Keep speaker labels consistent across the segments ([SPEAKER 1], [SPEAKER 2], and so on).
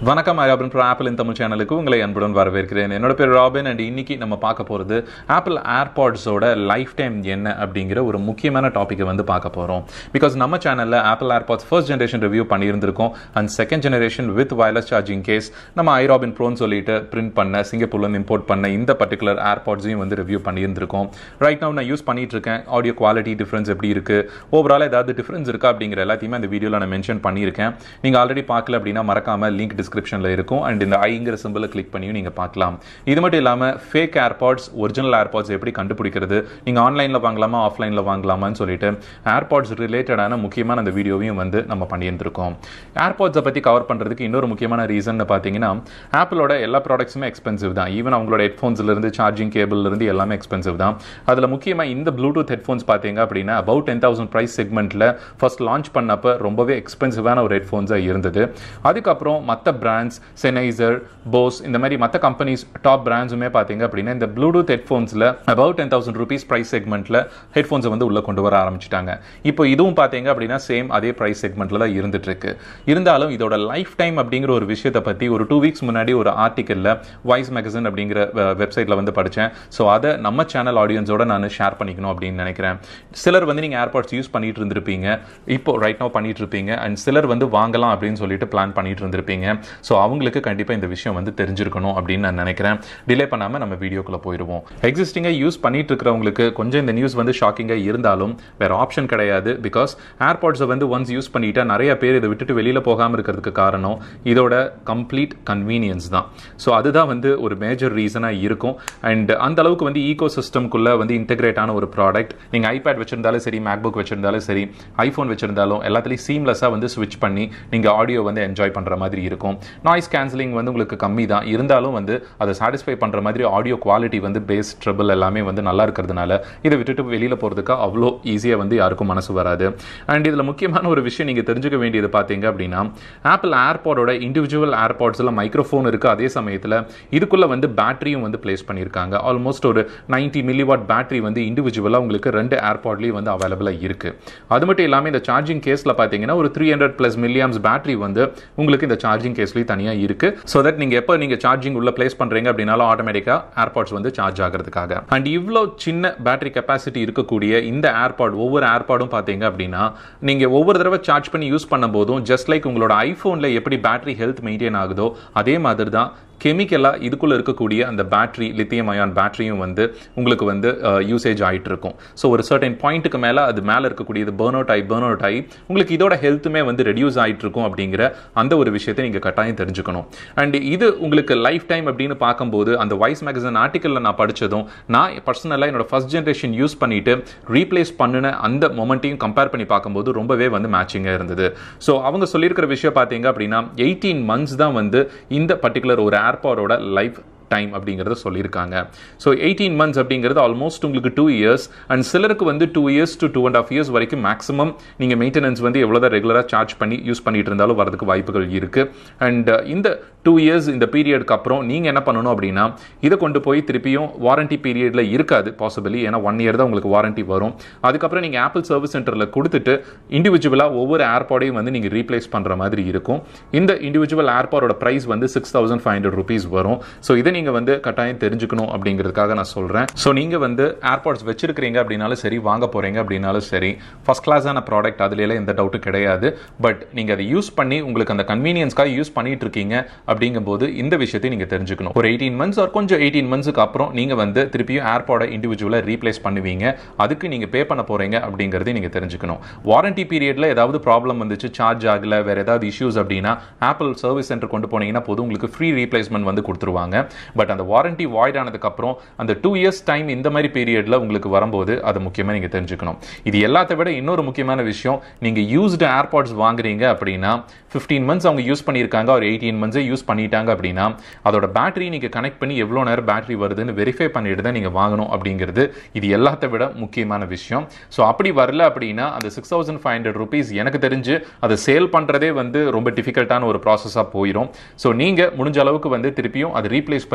[SPEAKER 1] வணக்கம் ஐராபின் pro Apple in Tamil சேனலுக்கு உங்களை அன்புடன் வரவேற்கிறேன் என்னோட பேர் ராபின் அண்ட் இன்னைக்கு நம்ம பார்க்க போகிறது ஆப்பிள் ஏர்பாட்ஸோட லைஃப் டைம் என்ன அப்படிங்கிற ஒரு முக்கியமான டாப்பிக்கை வந்து பார்க்க போகிறோம் பிகாஸ் நம்ம சேனலில் Apple AirPods first generation review பண்ணியிருந்திருக்கோம் and second generation with wireless charging case நம்ம ஐராபின் ப்ரோன்னு சொல்லிட்டு பிரிண்ட் பண்ண சிங்கப்பூர்லேருந்து இம்போர்ட் பண்ண இந்த பர்டிகுலர் ஏர்பாட்ஸையும் வந்து ரிவ்யூ பண்ணியிருந்திருக்கோம் ரைட் now நான் யூஸ் பண்ணிட்டு இருக்கேன் ஆடியோ குவாலிட்டி டிஃப்ரென்ஸ் எப்படி இருக்குது ஓவரால் ஏதாவது டிஃப்ரென்ஸ் இருக்கா அப்படிங்கிற எல்லாத்தையுமே அந்த வீடியோவில் நான் மென்ஷன் பண்ணியிருக்கேன் நீங்கள் ஆல்ரெடி பார்க்கல அப்படின்னா மறக்காம லிங்க் டிஸ்கிரிப்ஷனில் இருக்கும் அண்ட் இந்த ஐங்கிற சிம்பிளை கிளிக் பண்ணியும் நீங்கள் பார்க்கலாம் இது மட்டும் இல்லாமல் ஃபேக் ஏர்பாட்ஸ் ஒரிஜினல் ஏர்பாட்ஸ் எப்படி கண்டுபிடிக்கிறது நீங்கள் ஆன்லைனில் வாங்கலாமா ஆஃப்லைனில் வாங்கலாமான்னு சொல்லிட்டு ஏர்பாட்ஸ் ரிலேட்டடான முக்கியமான அந்த வீடியோவையும் வந்து நம்ம பண்ணியிருந்திருக்கோம் ஏர்பாட்ஸை பற்றி கவர் பண்ணுறதுக்கு இன்னொரு முக்கியமான ரீசன் பார்த்தீங்கன்னா ஆப்பிளோட எல்லா ப்ராடக்ட்ஸுமே எக்ஸ்பென்சிவ் தான் ஈவன் அவங்களோட ஹெட்ஃபோன்ஸ்லேருந்து சார்ஜிங் கேபிள்லேருந்து எல்லாமே எக்ஸ்பென்சிவ் தான் அதில் முக்கியமாக இந்த ப்ளூடூத் ஹெட்ஃபோன்ஸ் பார்த்தீங்க அப்படின்னா அபவுட் டென் தௌசண்ட் ப்ரைஸ் செக்மெண்ட்டில் ஃபர்ஸ்ட் லான்ச் பண்ணப்போ ரொம்பவே எக்ஸ்பென்சிவான ஒரு ஹெட்ஃபோன்ஸாக இருந்தது அதுக்கப்புறம் மற்ற பிராண்ட்ஸ் செனைசர் போஸ் இந்த மாதிரி மற்ற கம்பெனிஸ் டாப் பிராண்ட்ஸுமே பார்த்தீங்க அப்படின்னா இந்த ப்ளூடூத் ஹெட்ஃபோன்ஸில் about ten thousand rupees price செக்மெண்ட்டில் ஹெட்ஃபோன்ஸை வந்து உள்ளே கொண்டு வர ஆரம்பிச்சிட்டாங்க இப்போ இதுவும் பார்த்தீங்க அப்படின்னா சேம் அதே ப்ரைஸ் செக்மெண்ட்டில் தான் இருந்துட்டு இருக்கு இருந்தாலும் இதோட லைஃப் டைம் அப்படிங்கிற ஒரு விஷயத்தை பற்றி ஒரு டூ வீக்ஸ் முன்னாடி ஒரு ஆர்டிக்கலில் வாய்ஸ் மேகசின் அப்படிங்கிற வெப்சைட்டில் வந்து படித்தேன் ஸோ அதை நம்ம சேனல் ஆடியன்ஸோட நான் ஷேர் பண்ணிக்கணும் அப்படின்னு நினைக்கிறேன் சிலர் வந்து நீங்கள் ஏர்பாட்ஸ் யூஸ் பண்ணிட்டு இருந்திருப்பீங்க இப்போ ரைட் நோ பண்ணிட்டு இருப்பீங்க அண்ட் சிலர் வந்து வாங்கலாம் அப்படின்னு சொல்லிட்டு பிளான் பண்ணிட்டு இருந்திருப்பீங்க ஸோ அவங்களுக்கு கண்டிப்பாக இந்த விஷயம் வந்து தெரிஞ்சிருக்கணும் அப்படின்னு நான் நினைக்கிறேன் டிலே பண்ணாமல் நம்ம வீடியோக்குள்ளே போயிடுவோம் எக்ஸிஸ்டிங்காக யூஸ் பண்ணிட்டு இருக்கிறவங்களுக்கு கொஞ்சம் இந்த நியூஸ் வந்து ஷாக்கிங்காக இருந்தாலும் வேற ஆப்ஷன் கிடையாது பிகாஸ் ஏர்பாட்ஸை வந்து ஒன்ஸ் யூஸ் பண்ணிட்டா நிறைய பேர் இதை விட்டுட்டு வெளியில் போகாமல் இருக்கிறதுக்கு காரணம் இதோட கம்ப்ளீட் கன்வீனியன்ஸ் தான் ஸோ அதுதான் வந்து ஒரு மேஜர் ரீசனாக இருக்கும் அண்ட் அந்த அளவுக்கு வந்து ஈகோ சிஸ்டம்குள்ளே வந்து இன்டெகிரேட் ஆன ஒரு ப்ராடக்ட் நீங்கள் ஐபேட் வச்சிருந்தாலும் சரி மேக்புக் வச்சிருந்தாலும் சரி ஐஃபோன் வச்சிருந்தாலும் எல்லாத்துலேயும் சீம்லெஸ்ஸாக வந்து ஸ்விட்ச் பண்ணி நீங்கள் ஆடியோ வந்து என்ஜாய் பண்ணுற மாதிரி இருக்கும் நாய்ஸ் கேன்சலிங் வந்து உங்களுக்கு கம்மி தான் இருந்தாலும் வந்து அதை சாட்டிஸ்ஃபை பண்ணுற மாதிரி ஆடியோ குவாலிட்டி வந்து பேஸ் ட்ரபிள் எல்லாமே வந்து நல்லா இருக்கிறதுனால இதை விட்டுட்டு வெளியில் போகிறதுக்கு அவ்வளோ ஈஸியாக வந்து யாருக்கும் மனசு வராது அண்ட் இதில் முக்கியமான ஒரு விஷயம் நீங்கள் தெரிஞ்சுக்க வேண்டியது பார்த்தீங்க அப்படின்னா ஆப்பிள் ஏர்பாடோட இண்டிவிஜுவல் ஏர்பாட்ஸில் மைக்ரோஃபோன் இருக்குது அதே சமயத்தில் இதுக்குள்ளே வந்து பேட்டரியும் வந்து பிளேஸ் பண்ணியிருக்காங்க ஆல்மோஸ்ட் ஒரு நைன்டி மில்லிவாட் பேட்டரி வந்து இண்டிவிஜுவலாக உங்களுக்கு ரெண்டு ஏர்பாட்லேயும் வந்து அவைலபிளாக இருக்குது அது மட்டும் இல்லாமல் இந்த சார்ஜிங் கேஸில் பார்த்தீங்கன்னா ஒரு three hundred plus milliamps battery வந்து உங்களுக்கு இந்த சார்ஜிங் கேஸ்லேயும் தனியாக இருக்குது ஸோ தட் நீங்கள் எப்போ நீங்கள் சார்ஜிங் உள்ள பிளேஸ் பண்ணுறீங்க அப்படின்னாலும் ஆட்டோமேட்டிக்காக ஏர்பாட்ஸ் வந்து சார்ஜ் ஆகிறதுக்காக அண்ட் இவ்வளோ சின்ன பேட்டரி கெப்பாசிட்டி இருக்கக்கூடிய இந்த ஏர்பாட் ஒவ்வொரு ஏர்பாடும் பார்த்தீங்க அப்படின்னா நீங்கள் ஒவ்வொரு தடவை சார்ஜ் பண்ணி யூஸ் பண்ணும்போதும் ஜஸ்ட் லைக் உங்களோட ஐஃபோனில் எப்படி பேட்டரி ஹெல்த் மெயின்டைன் ஆகுதோ அதே மாதிரி தான் கெமிக்கலாக இதுக்குள்ளே இருக்கக்கூடிய அந்த பேட்டரி லித்தியம் அயான் பேட்டரியும் வந்து உங்களுக்கு வந்து யூசேஜ் ஆகிட்டு இருக்கும் ஸோ ஒரு சர்டன் பாயிண்ட்டுக்கு மேலே அது மேலே இருக்கக்கூடியது பேர்ன் அவுட் ஆகி பேர்ன் அவுட் ஆகி உங்களுக்கு இதோட ஹெல்த்துமே வந்து ரெடியூஸ் ஆகிட்டு இருக்கும் அப்படிங்கிற அந்த ஒரு விஷயத்தை நீங்கள் கட்டாயம் தெரிஞ்சுக்கணும் அண்ட் இது உங்களுக்கு லைஃப் டைம் அப்படின்னு பார்க்கும்போது அந்த வாய்ஸ் மேகசின் ஆர்டிக்கலில் நான் படித்ததும் நான் பர்சனலாக என்னோட ஃபஸ்ட் ஜென்ரேஷன் யூஸ் பண்ணிட்டு ரீப்ளேஸ் பண்ணின அந்த மொமெண்ட்டையும் கம்பேர் பண்ணி பார்க்கும்போது ரொம்பவே வந்து மேட்சிங்காக இருந்தது ஸோ அவங்க சொல்லியிருக்கிற விஷயம் பார்த்தீங்க அப்படின்னா எயிட்டீன் மந்த்ஸ் தான் வந்து இந்த பர்டிகுலர் ஒரு ஏர்பாடோட லைஃப் டைம் அப்படிங்கிறத சொல்லியிருக்காங்க ஸோ எயிட்டீன் மந்த்ஸ் அப்படிங்கிறது ஆல்மோஸ்ட் உங்களுக்கு டூ இயர்ஸ் அண்ட் சிலருக்கு வந்து two years to two and half years வரைக்கும் மேக்ஸிமம் நீங்கள் மெயின்டெனன்ஸ் வந்து எவ்வளோதான் ரெகுலராக சார்ஜ் பண்ணி யூஸ் பண்ணிட்டு இருந்தாலும் வரதுக்கு வாய்ப்புகள் இருக்குது அண்ட் இந்த டூ இயர்ஸ் இந்த பீரியடுக்கு அப்புறம் நீங்கள் என்ன பண்ணணும் அப்படின்னா இதை கொண்டு போய் திருப்பியும் வாரண்டி பீரியடில் இருக்காது பாசிபிளி ஏன்னா ஒன் இயர் தான் உங்களுக்கு வாரண்டி வரும் அதுக்கப்புறம் நீங்கள் ஆப்பிள் சர்வீஸ் சென்டரில் கொடுத்துட்டு இண்டிவிஜுவலாக ஒவ்வொரு ஏர்பாடையும் வந்து நீங்கள் ரீப்ளேஸ் பண்ணுற மாதிரி இருக்கும் இந்த இண்டிவிஜுவல் ஏர்பாடோட ப்ரைஸ் வந்து six thousand five hundred rupees வரும் ஸோ இதை நீங்கள் வந்து கட்டாயம் தெரிஞ்சுக்கணும் அப்படிங்கிறதுக்காக நான் சொல்கிறேன் ஸோ நீங்கள் வந்து ஏர்பாட்ஸ் வச்சிருக்கிறீங்க அப்படின்னாலும் சரி வாங்க போகிறீங்க அப்படின்னாலும் சரி ஃபஸ்ட் கிளாஸான ப்ராடக்ட் அதுல எந்த டவுட்டும் கிடையாது பட் நீங்கள் அதை யூஸ் பண்ணி உங்களுக்கு அந்த கன்வீனியன்ஸ்க்காக யூஸ் பண்ணிட்டு இருக்கீங்க அப்படிங்கும்போது இந்த விஷயத்தை நீங்கள் தெரிஞ்சுக்கணும் ஒரு எயிட்டீன் மந்த்ஸ் ஒரு கொஞ்சம் எயிட்டீன் மந்த்ஸுக்கு அப்புறம் நீங்கள் வந்து திருப்பியும் ஏர்பாடை இண்டிவிஜுவலாக ரீப்ளேஸ் பண்ணுவீங்க அதுக்கு நீங்கள் பே பண்ண போகிறீங்க அப்படிங்கிறதையும் நீங்கள் தெரிஞ்சுக்கணும் வாரண்டி பீரியடில் ஏதாவது ப்ராப்ளம் வந்துச்சு சார்ஜ் ஆகலை வேறு ஏதாவது இஷ்யூஸ் அப்படின்னா ஆப்பிள் சர்வீஸ் சென்டர் கொண்டு போனீங்கன்னா போதும் உங்களுக்கு ஃப்ரீ ரீப்ளேஸ்மெண்ட் வந்து கொடுத்துருவாங்க பட் அந்த வாரண்டி வாய்ட் ஆனதுக்கப்புறம் அந்த டூ இயர்ஸ் டைம் இந்த மாதிரி பீரியடில் உங்களுக்கு வரும்போது அதை முக்கியமாக நீங்கள் தெரிஞ்சுக்கணும் இது எல்லாத்த விட இன்னொரு முக்கியமான விஷயம் நீங்கள் யூஸ்டு ஏர்பாட்ஸ் வாங்குறீங்க அப்படின்னா ஃபிஃப்டீன் மந்த்ஸ் அவங்க யூஸ் பண்ணியிருக்காங்க ஒரு எயிட்டீன் மந்த்ஸே யூஸ் பண்ணிட்டாங்க அப்படின்னா அதோட பேட்டரி நீங்கள் கனெக்ட் பண்ணி எவ்வளோ நேரம் பேட்டரி வருதுன்னு வெரிஃபை பண்ணிட்டு தான் நீங்கள் வாங்கணும் அப்படிங்கிறது இது எல்லாத்த விட முக்கியமான விஷயம் ஸோ அப்படி வரல அப்படின்னா அந்த six thousand five hundred rupees எனக்கு தெரிஞ்சு அதை சேல் பண்ணுறதே வந்து ரொம்ப டிஃபிகல்ட்டான ஒரு ப்ராசஸாக போயிடும் ஸோ நீங்கள் முடிஞ்ச அளவுக்கு வந்து திருப்பியும் அதை ரீப்ளேஸ் பண்ணி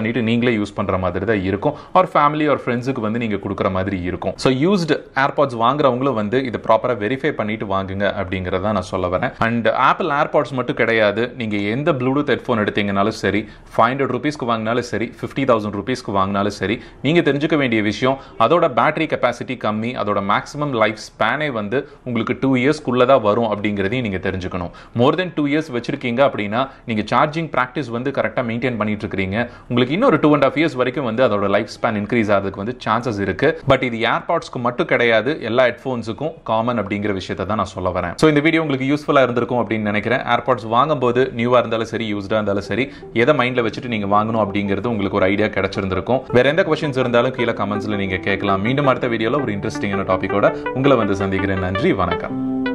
[SPEAKER 1] பண்ணிட்டு நீங்களே யூஸ் பண்ற மாதிரி தான் இருக்கும் ஒரு ஃபேமிலி ஒரு ஃப்ரெண்ட்ஸுக்கு வந்து நீங்க கொடுக்குற மாதிரி இருக்கும் ஸோ யூஸ்டு ஏர்பாட்ஸ் வாங்குறவங்களும் வந்து இதை ப்ராப்பராக வெரிஃபை பண்ணிட்டு வாங்குங்க அப்படிங்கிறத நான் சொல்ல வரேன் அண்ட் ஆப்பிள் ஏர்பாட்ஸ் மட்டும் கிடையாது நீங்க எந்த ப்ளூடூத் ஹெட்ஃபோன் எடுத்தீங்கனாலும் சரி ஃபைவ் ஹண்ட்ரட் ருபீஸ்க்கு வாங்கினாலும் சரி ஃபிஃப்டி தௌசண்ட் ருபீஸ்க்கு வாங்கினாலும் சரி நீங்க தெரிஞ்சுக்க வேண்டிய விஷயம் அதோட பேட்டரி கெப்பாசிட்டி கம்மி அதோட மேக்ஸிமம் லைஃப் ஸ்பேனே வந்து உங்களுக்கு டூ இயர்ஸ்க்குள்ள தான் வரும் அப்படிங்கிறதையும் நீங்க தெரிஞ்சுக்கணும் மோர் தென் டூ இயர்ஸ் வச்சிருக்கீங்க அப்படின்னா நீங்க சார்ஜிங் ப்ராக்டிஸ் வந்து கரெக்டாக மெயின்டைன் பண்ணிட்டு இருக்கீங்க உங்களுக்கு இன்னொரு டூ அண்ட் ஆஃப் இயர்ஸ் வரைக்கும் வந்து அதோட லைஃப் ஸ்பேன் இன்க்ரீஸ் ஆகிறதுக்கு வந்து சான்சஸ் இருக்கு பட் இது ஏர்பாட்ஸ்க்கு மட்டும் கிடையாது எல்லா ஹெட்ஃபோன்ஸுக்கும் காமன் அப்படிங்கிற விஷயத்தை தான் நான் சொல்ல வரேன் ஸோ இந்த வீடியோ உங்களுக்கு யூஸ்ஃபுல்லாக இருந்திருக்கும் அப்படின்னு நினைக்கிறேன் ஏர்பாட்ஸ் வாங்கும்போது நியூவாக இருந்தாலும் சரி யூஸ்டாக இருந்தாலும் சரி எதை மைண்டில் வச்சுட்டு நீங்கள் வாங்கணும் அப்படிங்கிறது உங்களுக்கு ஒரு ஐடியா கிடைச்சிருந்திருக்கும் வேற எந்த கொஸ்டின்ஸ் இருந்தாலும் கீழே கமெண்ட்ஸில் நீங்கள் கேட்கலாம் மீண்டும் அடுத்த வீடியோவில் ஒரு இன்ட்ரெஸ்டிங்கான டாப்பிக்கோட உங்களை வந்து சந்திக்கிறேன் நன்றி வணக்கம்